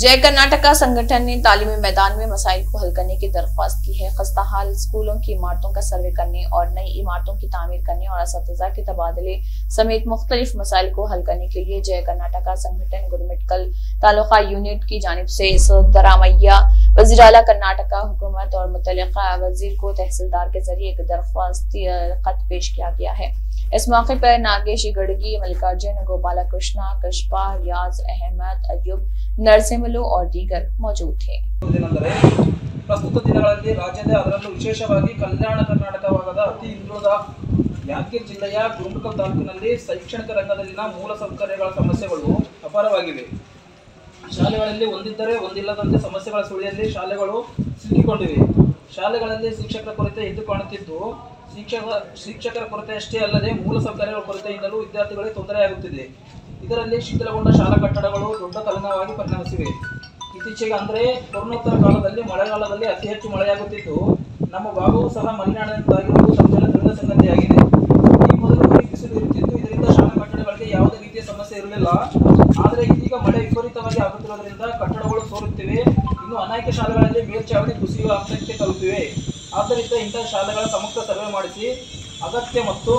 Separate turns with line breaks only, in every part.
जय कर्नाटका संगठन ने तालीमी मैदान में मसाइल को हल करने की दरख्वास्त की है खस्ता हाल स्कूलों की इमारतों का सर्वे करने और नई इमारतों की तामीर करने और इस के तबादले समेत मुख्तलिफ मसाइल को हल करने के लिए जय कर्नाटका संगठन गुरमिटकल तालुका यूनिट की जानब से इस दरामैया वजीर अला कर्नाटका हुकूमत और मुतल वजीर को तहसीलदार के जरिए एक दरख्वास्ती खत पेश किया गया है इस मौके पर नागेश गड़गी मल्लिकार्जुन गोपाला कृष्णा कशपा रियाज अहमद अयुब नरसिमಲು और दीगर मौजूद थे
ಏನೆಂದರೆ ಪ್ರಸ್ತುತ ದಿನಗಳಲ್ಲಿ ರಾಜ್ಯದ ಅದರಲ್ಲೂ ವಿಶೇಷವಾಗಿ ಕಲ್ಯಾಣ ಕರ್ನಾಟಕ ಭಾಗದ ಅತಿ ಹಿಂದುಳಿದ ಯಾದಗಿರಿ ಜಿಲ್ಲೆಯ ಗುರುಮುಖಲ್ ತಾಲೂಕಿನಲ್ಲಿ ಶೈಕ್ಷಣಿಕ ರಂಗದಲ್ಲಿನ ಮೂಲ ಸೌಕರ್ಯಗಳ ಸಮಸ್ಯೆಗಳು ಅಪಾರವಾಗಿವೆ ಶಾಲೆಗಳಲ್ಲಿ ಒಂದಿದ್ದರೆ ಒಂದಿಲ್ಲದಂತೆ ಸಮಸ್ಯೆಗಳ ಸುಳಿಯಲ್ಲಿ ಶಾಲೆಗಳು ಸಿಲುಕಿಕೊಂಡಿವೆ ಶಾಲೆಗಳಲ್ಲಿ ಶಿಕ್ಷಕರ ಕೊರತೆ ಎದ್ದು ಕಾಣುತ್ತಿದ್ದು ಶಿಕ್ಷಕ ಶಿಕ್ಷಕರ ಕೊರತೆಯಷ್ಟೇ ಅಲ್ಲದೆ ಮೂಲ ಸೌಕರ್ಯಗಳ ಕೊರತೆಯಿಂದಲೂ ವಿದ್ಯಾರ್ಥಿಗಳಿಗೆ ತೊಂದರೆಯಾಗುತ್ತಿದೆ ಇದರಲ್ಲಿ ಶಿಥಿಲಗೊಂಡ ಶಾಲಾ ಕಟ್ಟಡಗಳು ದೊಡ್ಡ ತಲೆನೋವಾಗಿ ಪರಿಣಮಿಸಿವೆ ಇತ್ತೀಚೆಗೆ ಅಂದರೆ ಕೊರೋನೋತ್ತರ ಕಾಲದಲ್ಲಿ ಮಳೆಗಾಲದಲ್ಲಿ ಅತಿ ಹೆಚ್ಚು ಮಳೆಯಾಗುತ್ತಿದ್ದು ನಮ್ಮ ಭಾಗವೂ ಸಹ ಮಲೆನಾಡಿನದ್ದಾಗಿರುವುದು ತಮ್ಮೆಲ್ಲ ತಿಳಿದ ಸಂಗತಿಯಾಗಿದೆ ಈ ಮೊದಲು ಬರೀ ಬಿಸಿಲು ಇರುತ್ತಿದ್ದು ಇದರಿಂದ ಶಾಲಾ ಕಟ್ಟಡಗಳಿಗೆ ಯಾವುದೇ ರೀತಿಯ ಸಮಸ್ಯೆ ಇರಲಿಲ್ಲ ಆದರೆ ಇದೀಗ ಮಳೆ ವಿಪರೀತವಾಗಿ ಆಗುತ್ತಿರುವುದರಿಂದ ಕಟ್ಟಡಗಳು ಸೋರುತ್ತಿವೆ ಇನ್ನು ಅನೇಕ ಶಾಲೆಗಳಲ್ಲಿ ಮೇಲ್ಚಾವಣಿ ಕುಸಿಯುವ ಹಂತಕ್ಕೆ ತಲುಪಿವೆ ಆದ್ದರಿಂದ ಇಂತಹ ಶಾಲೆಗಳ ಸಮಗ್ರ ಸರ್ವೆ ಮಾಡಿಸಿ ಅಗತ್ಯ ಮತ್ತು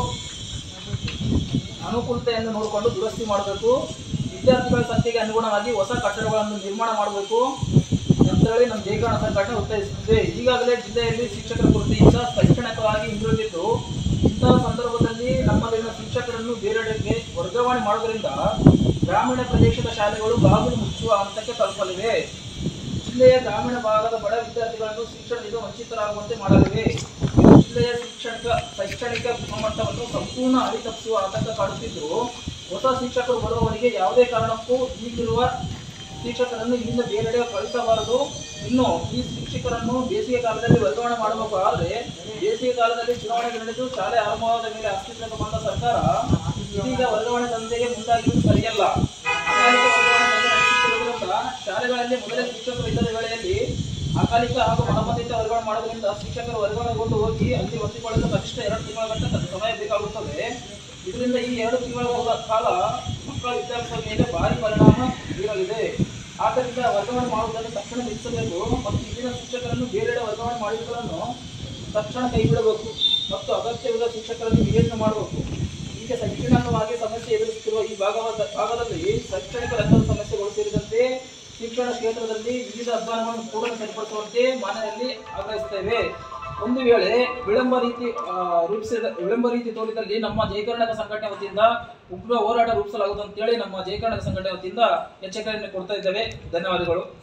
ಅನುಕೂಲತೆಯನ್ನು ನೋಡಿಕೊಂಡು ದುರಸ್ತಿ ಮಾಡಬೇಕು ವಿದ್ಯಾರ್ಥಿಗಳ ಸಂಖ್ಯೆಗೆ ಅನುಗುಣವಾಗಿ ಹೊಸ ಕಟ್ಟಡಗಳನ್ನು ನಿರ್ಮಾಣ ಮಾಡಬೇಕು ಅಂತ ಹೇಳಿ ನಮ್ಮ ಜಯಕಾರಣ ಸಂಘಟನೆ ಒತ್ತಾಯಿಸುತ್ತದೆ ಈಗಾಗಲೇ ಜಿಲ್ಲೆಯಲ್ಲಿ ಶಿಕ್ಷಕರ ಕೊರತೆಯಿಂದ ಶೈಕ್ಷಣಿಕವಾಗಿ ಹಿಂದುಳಿದಿದ್ದು ಇಂತಹ ಸಂದರ್ಭದಲ್ಲಿ ನಮ್ಮಲ್ಲಿನ ಶಿಕ್ಷಕರನ್ನು ಬೇರೆಡೆಗೆ ವರ್ಗಾವಣೆ ಮಾಡುವುದರಿಂದ ಗ್ರಾಮೀಣ ಪ್ರದೇಶದ ಶಾಲೆಗಳು ಬಾಗಿಲು ಮುಚ್ಚುವ ಹಂತಕ್ಕೆ ತಲುಪಲಿವೆ ಜಿಲ್ಲೆಯ ಗ್ರಾಮೀಣ ಭಾಗದ ಬಡ ವಿದ್ಯಾರ್ಥಿಗಳನ್ನು ಶಿಕ್ಷಣದಿಂದ ವಂಚಿತರಾಗುವಂತೆ ಮಾಡಲಿವೆ ಇದು ಜಿಲ್ಲೆಯ ಶಿಕ್ಷಣಿಕ ಶೈಕ್ಷಣಿಕ ಗುಣಮಟ್ಟವನ್ನು ಸಂಪೂರ್ಣ ಹರಿತಪ್ಪಿಸುವ ಆತಂಕ ಕಾಡುತ್ತಿದ್ದು ಹೊಸ ಶಿಕ್ಷಕರು ಬರುವವರಿಗೆ ಯಾವುದೇ ಕಾರಣಕ್ಕೂ ಈಗಿರುವ ಶಿಕ್ಷಕರನ್ನು ಇಲ್ಲಿಂದ ಬೇರೆಡೆ ಕಳಿಸಬಾರದು ಇನ್ನು ಈ ಶಿಕ್ಷಕರನ್ನು ಬೇಸಿಗೆ ಕಾಲದಲ್ಲಿ ವರ್ಗಾವಣೆ ಮಾಡಬೇಕು ಆದರೆ ಬೇಸಿಗೆ ಕಾಲದಲ್ಲಿ ಚುನಾವಣೆ ನಡೆದು ಶಾಲೆ ಆರಂಭವಾದ ಮೇಲೆ ಅಸ್ತಿತ್ವಕ್ಕೆ ಬಂದ ಸರ್ಕಾರ ಇದೀಗ ವರ್ಗಾವಣೆ ದಂಧೆಗೆ ಮುಂದಾಗಿರುವುದು ಸರಿಯಲ್ಲ ಅಕಾಲಿಕ ವರ್ಗಾವಣೆ ದಂಧೆ ನಡೆಸುತ್ತಿರುವುದರಿಂದ ಶಾಲೆಗಳಲ್ಲಿ ಮೊದಲೇ ಶಿಕ್ಷಕರು ಇಲ್ಲದ ವೇಳೆಯಲ್ಲಿ ಅಕಾಲಿಕ ಹಾಗೂ ಮನಮತಿಯಿಂದ ವರ್ಗಾವಣೆ ಮಾಡೋದ್ರಿಂದ ಶಿಕ್ಷಕರು ವರ್ಗಾವಣೆಗೊಂಡು ಹೋಗಿ ಅಲ್ಲಿ ಹೊಂದಿಕೊಳ್ಳಲು ಕನಿಷ್ಠ ಎರಡು ತಿಂಗಳ ಗಂಟೆ ಸಮಯ ಬೇಕಾಗುತ್ತದೆ ಇದರಿಂದ ಈ ಎರಡು ತಿಂಗಳ ಕಾಲ ಮಕ್ಕಳ ವಿದ್ಯಾಭ್ಯಾಸದ ಮೇಲೆ ಭಾರಿ ಪರಿಣಾಮ ಬೀರಲಿದೆ ಆದ್ದರಿಂದ ವರ್ಗಾವಣೆ ಮಾಡುವುದನ್ನು ತಕ್ಷಣ ನಿಲ್ಲಿಸಬೇಕು ಮತ್ತು ಇಲ್ಲಿನ ಶಿಕ್ಷಕರನ್ನು ಬೇರೆಡೆ ವರ್ಗಾವಣೆ ಮಾಡಿರುವುದನ್ನು ತಕ್ಷಣ ಕೈಬಿಡಬೇಕು ಮತ್ತು ಅಗತ್ಯವಿರುವ ಶಿಕ್ಷಕರನ್ನು ನಿಯೋಜನೆ ಮಾಡಬೇಕು ಈಗ ಶೈಕ್ಷಣಿಕವಾಗಿ ಸಮಸ್ಯೆ ಎದುರಿಸುತ್ತಿರುವ ಈ ಭಾಗವಾದ ಭಾಗದಲ್ಲಿ ಶೈಕ್ಷಣಿಕ ರಂಗದ ಸಮಸ್ಯೆಗಳು ಸೇರಿದಂತೆ ಶಿಕ್ಷಣ ಕ್ಷೇತ್ರದಲ್ಲಿ ವಿವಿಧ ಅಧ್ವಾನಗಳನ್ನು ಕೂಡ ಸರಿಪಡಿಸುವಂತೆ ಮಾನ್ಯರಲ್ಲಿ ಆಗ್ರಹಿಸುತ್ತೇವೆ ಒಂದು ವೇಳೆ ವಿಳಂಬ ರೀತಿ ಆ, ರೂಪಿಸಿದ ವಿಳಂಬ ರೀತಿ ತೋರಿದಲ್ಲಿ ನಮ್ಮ ಜಯಕರ್ನಾಟಕ ಸಂಘಟನೆ ವತಿಯಿಂದ ಉಗ್ರ ಹೋರಾಟ ರೂಪಿಸಲಾಗುವುದು ಅಂತೇಳಿ ನಮ್ಮ ಜಯಕರ್ನಾಟಕ ಸಂಘಟನೆ ವತಿಯಿಂದ ಎಚ್ಚರಿಕೆಯನ್ನು ಕೊಡ್ತಾ ಇದ್ದೇವೆ ಧನ್ಯವಾದಗಳು